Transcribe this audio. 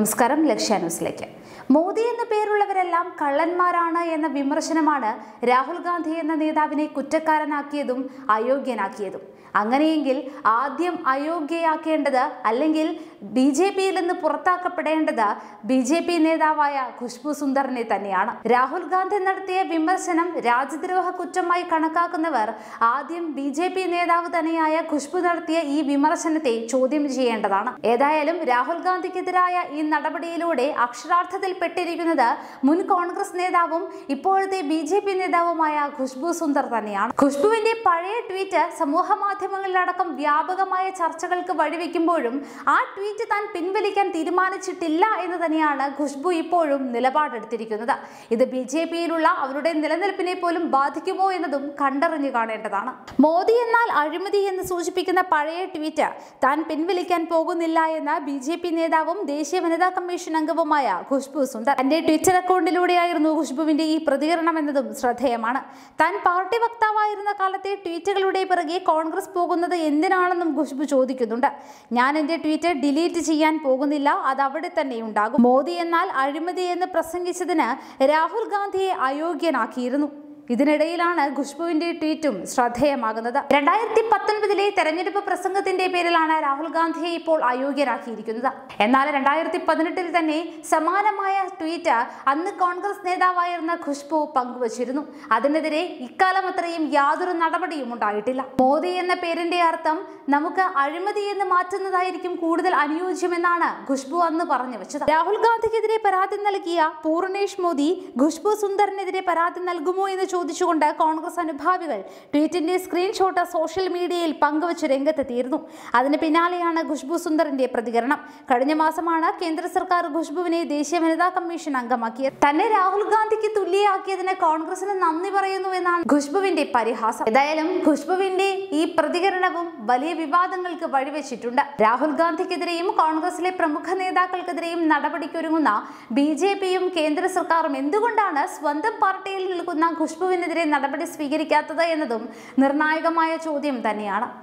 നമസ്കാരം ലക്ഷ്യ ന്യൂസിലേക്ക് മോദി എന്ന പേരുള്ളവരെല്ലാം കള്ളന്മാരാണ് എന്ന വിമർശനമാണ് രാഹുൽ ഗാന്ധി എന്ന നേതാവിനെ കുറ്റക്കാരനാക്കിയതും അയോഗ്യനാക്കിയതും അങ്ങനെയെങ്കിൽ ആദ്യം അയോഗ്യയാക്കേണ്ടത് അല്ലെങ്കിൽ ബി ജെ പിയിൽ നിന്ന് പുറത്താക്കപ്പെടേണ്ടത് ബി ജെ പി നേതാവായ ഖുഷ്ബു സുന്ദറിനെ തന്നെയാണ് രാഹുൽ ഗാന്ധി നടത്തിയ വിമർശനം രാജ്യദ്രോഹ കുറ്റമായി കണക്കാക്കുന്നവർ ആദ്യം ബി ജെ പി നേതാവ് തന്നെയായ ഖുഷ്ബു നടത്തിയ ഈ വിമർശനത്തെ ചോദ്യം ചെയ്യേണ്ടതാണ് ഏതായാലും രാഹുൽ ഗാന്ധിക്കെതിരായ ഈ നടപടിയിലൂടെ അക്ഷരാർത്ഥത്തിൽ പെട്ടിരിക്കുന്നത് മുൻ കോൺഗ്രസ് നേതാവും ഇപ്പോഴത്തെ ബി ജെ പി നേതാവുമായ ഖുഷ്ബു സുന്ദർ തന്നെയാണ് ഖുഷ്ബുവിന്റെ പഴയ ട്വീറ്റ് സമൂഹ മാധ്യമങ്ങളിലടക്കം വ്യാപകമായ ചർച്ചകൾക്ക് വഴിവെക്കുമ്പോഴും ആ ട്വീറ്റ് താൻ പിൻവലിക്കാൻ തീരുമാനിച്ചിട്ടില്ല എന്ന് തന്നെയാണ് ഖുഷ്ബു ഇപ്പോഴും നിലപാടെടുത്തിരിക്കുന്നത് ഇത് ബി ജെ പിയിലുള്ള അവരുടെ നിലനിൽപ്പിനെ പോലും ബാധിക്കുമോ എന്നതും കണ്ടറിഞ്ഞു കാണേണ്ടതാണ് മോദി എന്നാൽ അഴിമതി എന്ന് സൂചിപ്പിക്കുന്ന പഴയ ട്വീറ്റ് താൻ പിൻവലിക്കാൻ പോകുന്നില്ല എന്ന ബി ജെ പി നേതാവും ദേശീയ വനിതാ കമ്മീഷൻ അംഗവുമായ ഖുഷ്ബു സുന്ദർ തന്റെ ട്വിറ്റർ അക്കൗണ്ടിലൂടെയായിരുന്നു ഖുഷ്ബുവിന്റെ ഈ പ്രതികരണം എന്നതും ശ്രദ്ധേയമാണ് താൻ പാർട്ടി വക്താവായിരുന്ന കാലത്തെ ട്വീറ്റുകളുടെ പിറകെ കോൺഗ്രസ് പോകുന്നത് എന്തിനാണെന്നും ഖുഷ്ബു ചോദിക്കുന്നുണ്ട് ഞാൻ എന്റെ ട്വീറ്റ് ഡിലീറ്റ് ചെയ്യാൻ പോകുന്നില്ല അത് അവിടെ തന്നെ ഉണ്ടാകും മോദി എന്നാൽ അഴിമതി എന്ന് പ്രസംഗിച്ചതിന് രാഹുൽ ഗാന്ധിയെ അയോഗ്യനാക്കിയിരുന്നു ഇതിനിടയിലാണ് ഖുഷ്ബുവിന്റെ ട്വീറ്റും ശ്രദ്ധേയമാകുന്നത് രണ്ടായിരത്തി പത്തൊൻപതിലെ തെരഞ്ഞെടുപ്പ് പ്രസംഗത്തിന്റെ പേരിലാണ് രാഹുൽ ഗാന്ധിയെ ഇപ്പോൾ അയോഗ്യരാക്കിയിരിക്കുന്നത് എന്നാൽ രണ്ടായിരത്തി പതിനെട്ടിൽ തന്നെ സമാനമായ ട്വീറ്റ് അന്ന് കോൺഗ്രസ് നേതാവായിരുന്ന ഖുഷ്ബു പങ്കുവച്ചിരുന്നു അതിനെതിരെ ഇക്കാലം അത്രയും യാതൊരു നടപടിയും ഉണ്ടായിട്ടില്ല മോദി എന്ന പേരിന്റെ അർത്ഥം നമുക്ക് അഴിമതി എന്ന് മാറ്റുന്നതായിരിക്കും കൂടുതൽ അനുയോജ്യമെന്നാണ് ഖുഷ്ബു അന്ന് പറഞ്ഞു വെച്ചത് രാഹുൽ ഗാന്ധിക്കെതിരെ പരാതി നൽകിയ പൂർണേഷ് മോദി ഖുഷ്ബു സുന്ദറിനെതിരെ പരാതി നൽകുമോ എന്ന് ചോദിച്ചുകൊണ്ട് കോൺഗ്രസ് അനുഭാവികൾ ട്വീറ്റിന്റെ സ്ക്രീൻഷോട്ട് സോഷ്യൽ മീഡിയയിൽ പങ്കുവച്ച് രംഗത്തെത്തിയിരുന്നു അതിന് പിന്നാലെയാണ് ഖുഷ്ബു സുന്ദറിന്റെ പ്രതികരണം കഴിഞ്ഞ മാസമാണ് കേന്ദ്ര സർക്കാർ ഖുഷ്ബുവിനെ ദേശീയ വനിതാ കമ്മീഷൻ അംഗമാക്കിയത് തന്നെ രാഹുൽ ഗാന്ധിക്ക് തുല്യയാക്കിയതിന് കോൺഗ്രസിന് നന്ദി പറയുന്നു എന്നാണ് ഖുഷ്ബുവിന്റെ പരിഹാസം ഏതായാലും ഖുഷ്ബുവിന്റെ ഈ പ്രതികരണവും വലിയ വിവാദങ്ങൾക്ക് വഴിവെച്ചിട്ടുണ്ട് രാഹുൽ ഗാന്ധിക്കെതിരെയും കോൺഗ്രസിലെ പ്രമുഖ നേതാക്കൾക്കെതിരെയും നടപടിക്കൊരുങ്ങുന്ന ബി ജെ പിയും കേന്ദ്ര സർക്കാരും എന്തുകൊണ്ടാണ് സ്വന്തം പാർട്ടിയിൽ നിൽക്കുന്ന ഖുഷ്ബുവിനെതിരെ നടപടി സ്വീകരിക്കാത്തത് എന്നതും നിർണായകമായ ചോദ്യം തന്നെയാണ്